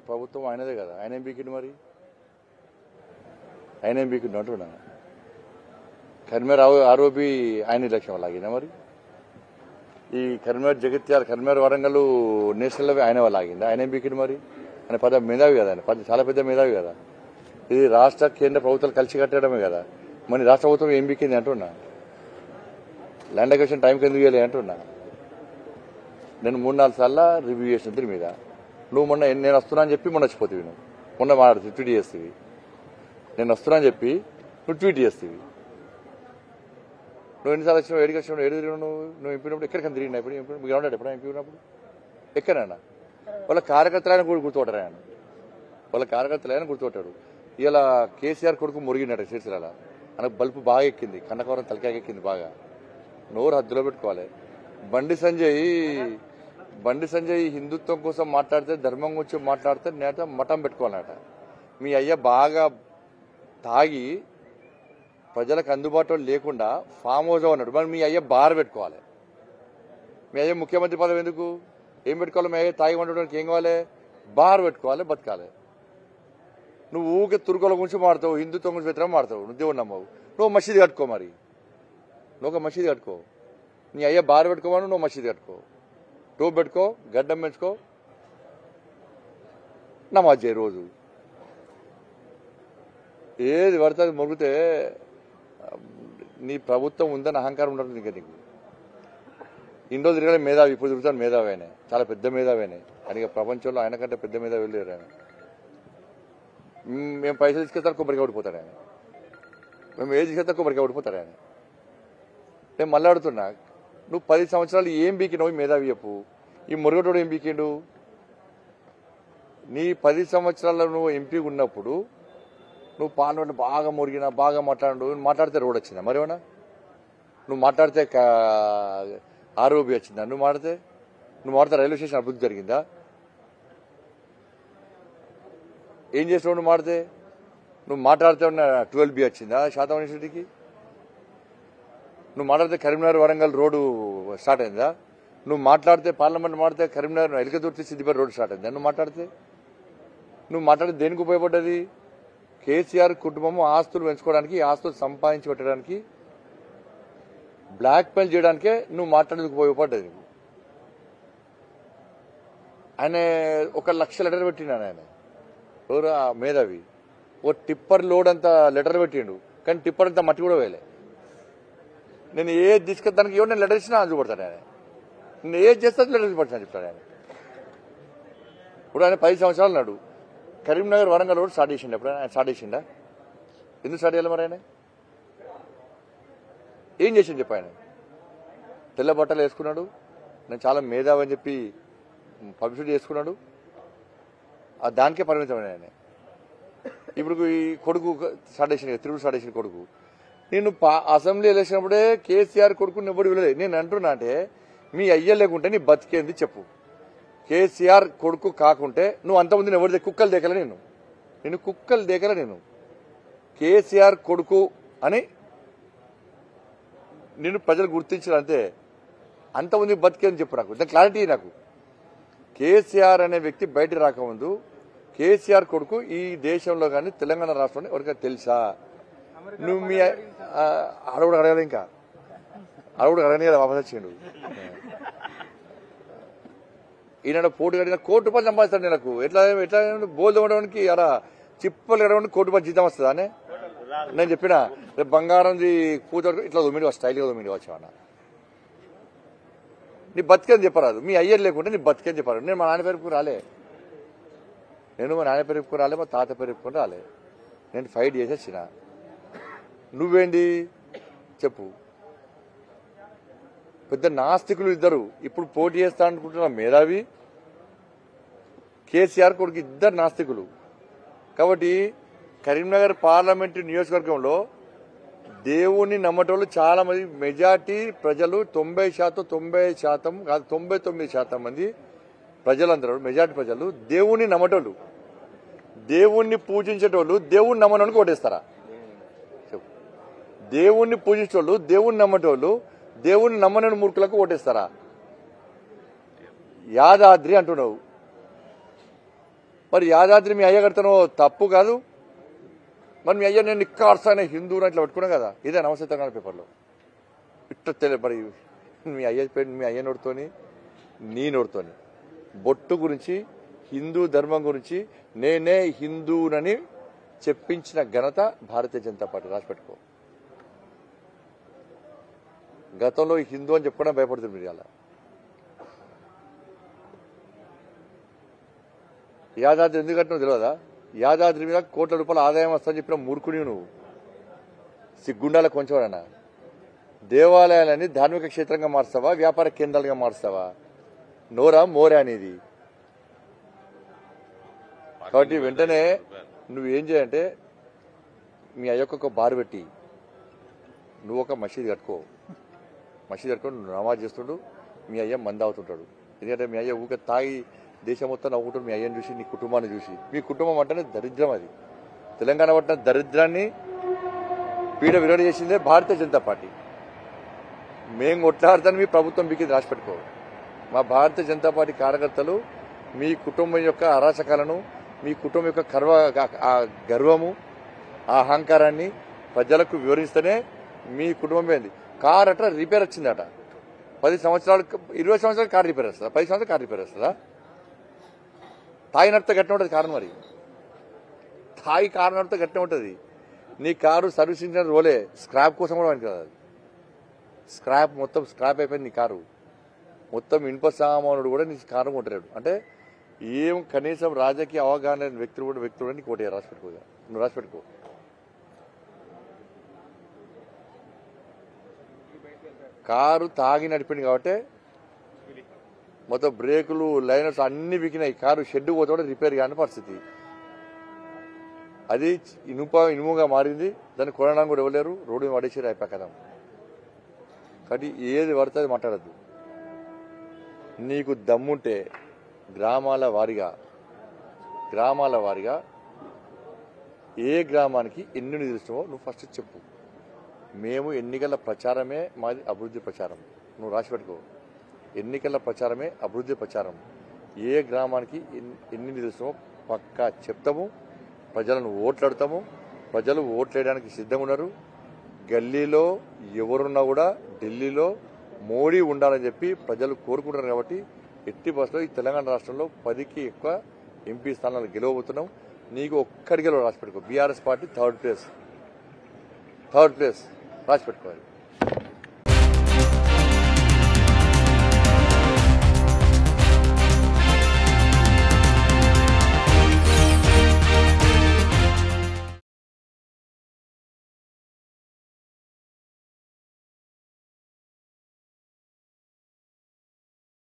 ప్రభుత్వం ఆయనదే కదా ఆయన ఏం బీకిండు మరి ఆయన ఏం బీకిండు అంటున్నా కరిమేర ఆరోపి ఆయన లక్ష్యం లాగినా మరి ఈ కరిమేర జగిత్యాల కరిమేర వరంగల్ నేషనల్ లెవెల్ ఆయన వాళ్ళు ఆగింది ఆయన ఏం బీకిండు మరి ఆయన పెద్ద మేధావి కదా ఆయన పెద్ద చాలా పెద్ద మేధావి కదా ఇది రాష్ట్ర కేంద్ర ప్రభుత్వాలు కలిసి కట్టడమే కదా మరి రాష్ట్ర ప్రభుత్వం ఏం బీకింది అంటున్నా ల్యాండ్ అక్వేషన్ టైంకి ఎందుకు ఇవ్వాలి అంటున్నా నేను మూడు నాలుగు సార్లు రివ్యూ చేసిన దీని మీద నువ్వు మొన్న ఎన్ని- నేను వస్తున్నా అని చెప్పి మొన్న వచ్చిపోతుంది నువ్వు మొన్న మాట్లాడుతుంది ట్వీట్ చేస్తుంది నేను వస్తున్నా అని చెప్పి నువ్వు ట్వీట్ చేస్తుంది నువ్వు ఎన్నిసార్లు వచ్చినావు ఏడికి వచ్చినావు ఏడు తిరిగినావు నువ్వు నువ్వు ఎంపినప్పుడు ఎక్కడికైనా తిరిగినా ఎప్పుడు ఎంపీ గ్రౌండ్ ఎప్పుడు ఎంపీ ఉన్నప్పుడు ఎక్కడైనా వాళ్ళ కార్యకర్తలైన కూడా గుర్తుపట్టారు ఆయన వాళ్ళ కార్యకర్తలైన గుర్తుపట్టాడు ఇలా కేసీఆర్ కొడుకు మురిగినట్టు సిరిసిల్ల ఆయనకు బల్బు బాగా ఎక్కింది కన్నకవరం తలకాయ ఎక్కింది బాగా నోరు హద్దులో పెట్టుకోవాలి బండి సంజయ్ బండి సంజయ్ హిందుత్వం కోసం మాట్లాడితే ధర్మం గురించి మాట్లాడితే నేత మఠం పెట్టుకోవాలన్నట మీ అయ్య బాగా తాగి ప్రజలకు అందుబాటులో లేకుండా ఫామ్ హౌస్ అన్నాడు మరి మీ అయ్య బార్ పెట్టుకోవాలి మీ అయ్య ముఖ్యమంత్రి పదవి ఎందుకు ఏం పెట్టుకోవాలి మీ అయ్య తాగి ఉండడానికి ఏం కావాలి బార్ పెట్టుకోవాలి బతకాలి నువ్వు ఊకే తుర్కోల గురించి మాడతావు హిందుత్వం గురించి వ్యతిరేకం మాడతావు నువ్వు దేవుడు నమ్మవు నువ్వు మసీదు కట్టుకో మరి నువ్వు ఒక మసీదు కట్టుకో నీ అయ్యే బార్ పెట్టుకోమని నువ్వు మసీదు కట్టుకో టోప్ పెట్టుకో గడ్డం పెంచుకో నమాజ్ చేయి రోజు ఏది పడితే అది మొగితే నీ ప్రభుత్వం ఉందని అహంకారం ఉండదు ఇంకా నీకు ఇన్ని రోజులు తిరగలే మేధావి ఇప్పుడు తిరుగుతాను మేధావి ఆయన చాలా పెద్ద మేధావి ఆయన ఆయన ఇక ప్రపంచంలో ఆయన కంటే పెద్ద మేధావి వెళ్ళారు ఆయన మ్, మేము పైసలు తీసుకెళ్తాను కొబ్బరికాయ ఓడిపోతాడు ఆయన మేము ఏది తీసుకెళ్తాం కొబ్బరికాయ ఓడిపోతాడు ఆయన నేను మళ్ళీ అడుగుతున్నా నువ్వు పది సంవత్సరాలు ఏం బీకినావు ఈ మేధావి చెప్పు ఈ మురుగటోడు ఏం బీకిండు నీ పది సంవత్సరాల్లో నువ్వు ఎంపీ ఉన్నప్పుడు నువ్వు పార్లమెంట్ బాగా మురిగినా బాగా మాట్లాడు నువ్వు మాట్లాడితే రోడ్ వచ్చిందా మరేమన్నా నువ్వు మాట్లాడితే కా- ఆరోగ్య వచ్చిందా నువ్వు మాట్లాడితే నువ్వు మాట్లాడితే రైల్వే స్టేషన్ అభివృద్ధి జరిగిందా ఏం చేసినావు నువ్వు మాడితే నువ్వు మాట్లాడితే ఉన్న ట్వెల్వ్ బి వచ్చిందా శాతం యూనివర్సిటీకి నువ్వు మాట్లాడితే కరీంనగర్ వరంగల్ రోడ్డు స్టార్ట్ అయిందా నువ్వు మాట్లాడితే పార్లమెంట్ మాడితే కరీంనగర్ ఎలికదుర్తి సిద్దిపేట రోడ్డు స్టార్ట్ అయిందా నువ్వు మాట్లాడితే నువ్వు మాట్లాడితే దేనికి ఉపయోగపడ్డది కేసీఆర్ కుటుంబం ఆస్తులు పెంచుకోవడానికి ఆస్తులు సంపాదించి పెట్టడానికి బ్లాక్ మెయిల్ చేయడానికే నువ్వు మాట్లాడేందుకు ఉపయోగపడ్డది నీకు ఆయన ఒక లక్ష లెటర్ పెట్టినాడు ఆయన ఎవరు ఆ మేధావి ఓ టిప్పర్ లోడ్ అంత లెటర్ పెట్టిండు కానీ టిప్పర్ అంత మట్టి కూడా వేయలే నేను ఏది తీసుకెళ్తానికి ఎవరు నేను లెటర్ ఇచ్చినా అందుకు పడతాను ఆయన నేను ఏది చేస్తే లెటర్ పడతాను చెప్తాడు ఆయన ఇప్పుడు ఆయన పది సంవత్సరాలు నాడు కరీంనగర్ వరంగల్ రోడ్ స్టార్ట్ చేసిండు ఎప్పుడు ఆయన స్టార్ట్ చేసిండా ఎందుకు స్టార్ట్ చేయాలి మరి ఆయన ఏం చేసిండు చెప్పు ఆయన తెల్ల బట్టలు వేసుకున్నాడు నేను చాలా మేధావి అని చెప్పి పబ్లిసిటీ చేసుకున్నాడు ఆ దానికే పరిమితమైన ఆయన ఇప్పుడు ఈ కొడుకు స్టార్ట్ చేసిన తిరుగు స్టార్ట్ చేసిన కొడుకు నేను పా- అసెంబ్లీ ఎలక్షన్ అప్పుడే కేసీఆర్ కొడుకుని ఎవడు వినలేదు నేను అంటున్నా అంటే మీ అయ్య లేకుంటే నీ బతికేంది చెప్పు కేసీఆర్ కొడుకు కాకుంటే నువ్వు అంతమంది ఎవరి కుక్కలు దేకల నేను నేను కుక్కలు దేకల నేను కేసీఆర్ కొడుకు అని నేను ప్రజలు గుర్తించారు అంతే అంతమంది బతికేంది చెప్పు నాకు దాని క్లారిటీ నాకు కేసీఆర్ అనే వ్యక్తి బయట రాకముందు కేసీఆర్ కొడుకు ఈ దేశంలో కానీ తెలంగాణ రాష్ట్రంలో ఎవరికైనా తెలుసా నువ్వు మీ ఆ, అడవుడు అడగలే ఇంకా అడవుడు అడగని కదా వాపస్ వచ్చిండు ఈనాడు పోటీ కడిగిన కోటి రూపాయలు సంపాదిస్తాడు నాకు ఎట్లా ఎట్లా బోల్ తోమడానికి అలా చిప్పలు కడగడానికి కోటి రూపాయలు జీతం వస్తుందా అనే నేను చెప్పిన రేపు బంగారంది కూతురు ఇట్లా తొమ్మిది స్టైల్గా తొమ్మిది వచ్చావన్న నీ బతికని చెప్పరాదు మీ అయ్యర్ లేకుంటే నీ బతికని చెప్పరాదు నేను మా నాన్న పేరుకు రాలే నేను మా నాన్న పేరుకు రాలే మా తాత పేరుకు రాలే నేను ఫైట్ చేసి వచ్చిన నువ్వేంటి చెప్పు పెద్ద నాస్తికులు ఇద్దరు ఇప్పుడు పోటీ చేస్తా అనుకుంటున్న మేధావి కేసీఆర్ కొడుకు ఇద్దరు నాస్తికులు కాబట్టి కరీంనగర్ పార్లమెంటు నియోజకవర్గంలో దేవుణ్ణి నమ్మటోళ్ళు చాలా మంది మెజార్టీ ప్రజలు తొంభై శాతం తొంభై శాతం కాదు తొంభై తొమ్మిది శాతం మంది ప్రజలందరూ మెజార్టీ ప్రజలు దేవుణ్ణి నమ్మటోళ్ళు దేవుణ్ణి పూజించేటోళ్ళు దేవుణ్ణి నమ్మడానికి ఓటేస్తారా చెప్పు దేవుణ్ణి పూజించేటోళ్ళు దేవుణ్ణి నమ్మటోళ్ళు దేవుణ్ణి నమ్మని మూర్ఖులకు ఓటేస్తారా యాదాద్రి అంటున్నావు మరి యాదాద్రి మీ అయ్య కడతానో తప్పు కాదు మరి మీ అయ్య నేను నిక్కార్సానే హిందువుని ఇట్లా పట్టుకున్నా కదా ఇదే నమస్తే తెలంగాణ పేపర్లో ఇట్లా తెలి మరి మీ అయ్య పేరు మీ అయ్య నోడుతోని నీ నోడుతోని బొట్టు గురించి హిందూ ధర్మం గురించి నేనే హిందూనని చెప్పించిన ఘనత భారతీయ జనతా పార్టీ రాసి పెట్టుకో గతంలో ఈ హిందూ అని చెప్పుకోవడం భయపడుతుంది మీరు అలా యాదాద్రి ఎందుకు కట్టినావు తెలియదా యాదాద్రి మీద కోట్ల రూపాయల ఆదాయం వస్తుందని చెప్పిన మూర్ఖుని నువ్వు సిగ్గుండాల కొంచెం దేవాలయాలని ధార్మిక క్షేత్రంగా మారుస్తావా వ్యాపార కేంద్రాలుగా మారుస్తావా నోరా మోరా అనేది కాబట్టి వెంటనే నువ్వేం చేయంటే మీ అయ్యొక్క ఒక బారు పెట్టి నువ్వు ఒక మసీద్ కట్టుకో మసీద్ కట్టుకొని నువ్వు నమాజ్ చేస్తుండు మీ అయ్య మంద అవుతుంటాడు ఎందుకంటే మీ అయ్య ఊక తాగి దేశం మొత్తం నవ్వుకుంటాడు మీ అయ్యని చూసి నీ కుటుంబాన్ని చూసి మీ కుటుంబం అంటేనే దరిద్రం అది తెలంగాణ పట్టిన దరిద్రాన్ని పీడ విరోధ చేసిందే భారతీయ జనతా పార్టీ మేము కొట్లాడతాను మీ ప్రభుత్వం మీకు రాసి పెట్టుకో మా భారతీయ జనతా పార్టీ కార్యకర్తలు మీ కుటుంబం యొక్క అరాచకాలను మీ కుటుంబం యొక్క గర్వ ఆ గర్వము ఆ అహంకారాన్ని ప్రజలకు వివరిస్తేనే మీ కుటుంబం ఏంది కార్ అట రిపేర్ వచ్చిందట పది సంవత్సరాలు ఇరవై సంవత్సరాలు కార్ రిపేర్ వస్తుందా పది సంవత్సరాలు కార్ రిపేర్ వస్తుందా తాయి నడితే గట్టిన ఉంటుంది కారు మరి తాయి కారు నడితే గట్టిన ఉంటుంది నీ కారు సర్వీసింగ్ రోలే స్క్రాప్ కోసం కూడా పనికి రాదు అది స్క్రాప్ మొత్తం స్క్రాప్ అయిపోయింది నీ కారు మొత్తం ఇనుప సామానుడు కూడా నీ కారు కొంటలేడు అంటే ఏం కనీసం రాజకీయ అవగాహన లేని వ్యక్తులు కూడా వ్యక్తులు కూడా నీకు ఒకటి రాసి పెట్టుకో ఇక. నువ్వు రాసి పెట్టుకో కారు తాగి నడిపింది కాబట్టి మొత్తం బ్రేకులు లైనర్స్ అన్ని వికినాయి కారు షెడ్ పోతే కూడా రిపేర్ కాని పరిస్థితి అది ఇనుప ఇనుముగా మారింది దాన్ని కొనడానికి కూడా ఇవ్వలేరు రోడ్డు మీద పడేసారు అయిపోయా కదా కాబట్టి ఏది పడితే అది మాట్లాడద్దు నీకు దమ్ముంటే గ్రామాల వారిగా గ్రామాల వారిగా ఏ గ్రామానికి ఎన్ని నిధులు ఇస్తామో నువ్వు ఫస్ట్ చెప్పు మేము ఎన్నికల ప్రచారమే మాది అభివృద్ధి ప్రచారం నువ్వు రాసి పెట్టుకో ఎన్నికల ప్రచారమే అభివృద్ధి ప్రచారం ఏ గ్రామానికి ఎన్ని ఎన్ని నిధులు ఇస్తామో పక్కా చెప్తాము ప్రజలను ఓట్లాడతాము ప్రజలు ఓట్లేయడానికి సిద్ధంగా ఉన్నారు గల్లీలో ఎవరున్నా కూడా ఢిల్లీలో మోడీ ఉండాలని చెప్పి ప్రజలు కోరుకుంటారు కాబట్టి ఎట్టి బస్సులో ఈ తెలంగాణ రాష్ట్రంలో పదికి ఎక్కువ ఎంపీ స్థానాలు గెలవబోతున్నాం నీకు ఒక్కడికి రాసి పెట్టుకో BRS party third place third place రాసి పెట్టుకోవాలి